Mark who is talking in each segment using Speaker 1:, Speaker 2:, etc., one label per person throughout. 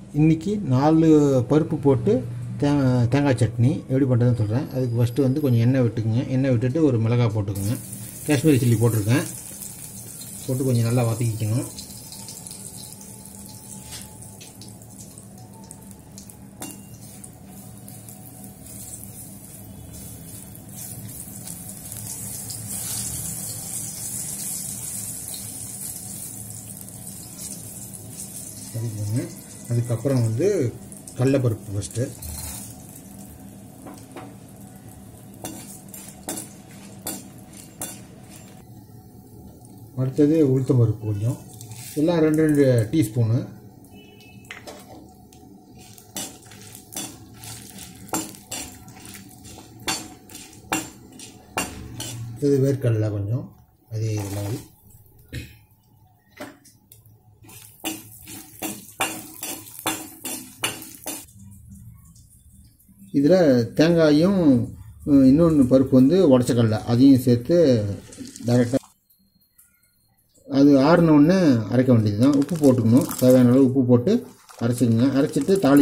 Speaker 1: இன்றைக்கி நாலு பருப்பு போட்டு தே தேங்காய் சட்னி எப்படி பண்ணுறதுன்னு சொல்கிறேன் அதுக்கு ஃபஸ்ட்டு வந்து கொஞ்சம் எண்ணெய் விட்டுக்குங்க எண்ணெய் விட்டுட்டு ஒரு மிளகாய் போட்டுக்குங்க காஷ்மீரி சில்லி போட்டிருக்கேன் போட்டு கொஞ்சம் நல்லா வதக்கிக்கணும் வதக்கிக்கோங்க அதுக்கப்புறம் வந்து கடலப்பருப்பு ஃபஸ்ட்டு அடுத்தது உளுத்தம் பருப்பு கொஞ்சம் எல்லாம் ரெண்டு ரெண்டு டீஸ்பூனு இது வேர்க்கடலை கொஞ்சம் அதே லெவல் இதில் தேங்காயும் இன்னொன்று பருப்பு வந்து உடச்சக்கடலை அதையும் சேர்த்து டைரெக்டாக அது ஆறினோடனே அரைக்க வேண்டியது தான் உப்பு போட்டுக்கணும் தேவையான அளவு உப்பு போட்டு அரைச்சிக்கோங்க அரைச்சிட்டு தாளி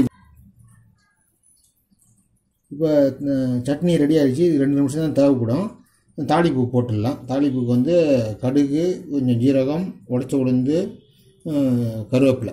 Speaker 1: இப்போ சட்னி ரெடி ஆகிடுச்சு இது ரெண்டு நிமிஷம் தான் தேவைப்படும் தாளிப்பூ போட்டுடலாம் தாளிப்பூக்கு வந்து கடுகு கொஞ்சம் ஜீரகம் உடச்ச உளுந்து கருவேப்பிலை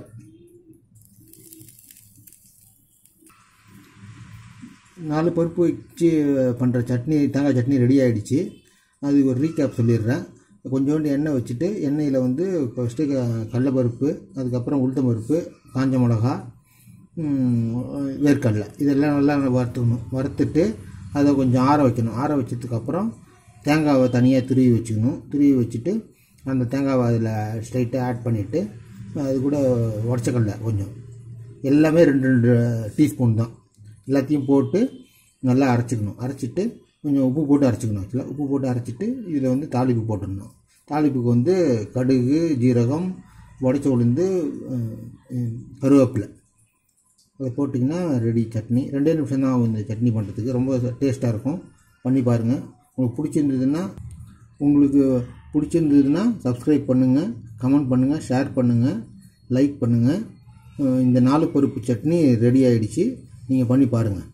Speaker 1: நாலு பருப்பு வச்சு பண்ணுற சட்னி தேங்காய் சட்னி ரெடி ஆகிடுச்சு அது ஒரு ரீகேப் சொல்லிடுறேன் கொஞ்சோண்டு எண்ணெய் வச்சுட்டு எண்ணெயில் வந்து ஃபஸ்ட்டு கடலப்பருப்பு அதுக்கப்புறம் உளுத்தம் பருப்பு காஞ்ச மிளகா வேர்க்கடலை இதெல்லாம் நல்லா வறுத்துக்கணும் வறுத்துட்டு அதை கொஞ்சம் ஆற வைக்கணும் ஆற வச்சதுக்கப்புறம் தேங்காவை தனியாக துருவி வச்சுக்கணும் துருவி வச்சுட்டு அந்த தேங்காவை அதில் ஸ்ட்ரைட்டாக ஆட் பண்ணிவிட்டு அது கூட உடச்சக்கடலை கொஞ்சம் எல்லாமே ரெண்டு ரெண்டு டீஸ்பூன் தான் எல்லாத்தையும் போட்டு நல்லா அரைச்சிக்கணும் அரைச்சிட்டு கொஞ்சம் உப்பு போட்டு அரைச்சிக்கணும் ஆக்சுவலாக உப்பு போட்டு அரைச்சிட்டு இதில் வந்து தாளிப்பு போட்டுடணும் தாளிப்புக்கு வந்து கடுகு ஜீரகம் உடச்ச உளுந்து கருவேப்பிலை அதை போட்டிங்கன்னா ரெடி சட்னி ரெண்டே நிமிஷம் தான் ஆகும் இந்த சட்னி பண்ணுறதுக்கு ரொம்ப டேஸ்ட்டாக இருக்கும் பண்ணி பாருங்கள் உங்களுக்கு பிடிச்சிருந்ததுன்னா உங்களுக்கு பிடிச்சிருந்ததுன்னா சப்ஸ்கிரைப் பண்ணுங்கள் கமெண்ட் பண்ணுங்கள் ஷேர் பண்ணுங்கள் லைக் பண்ணுங்கள் இந்த நாலு பருப்பு சட்னி ரெடி ஆகிடுச்சு நீங்கள் பண்ணி பாருங்கள்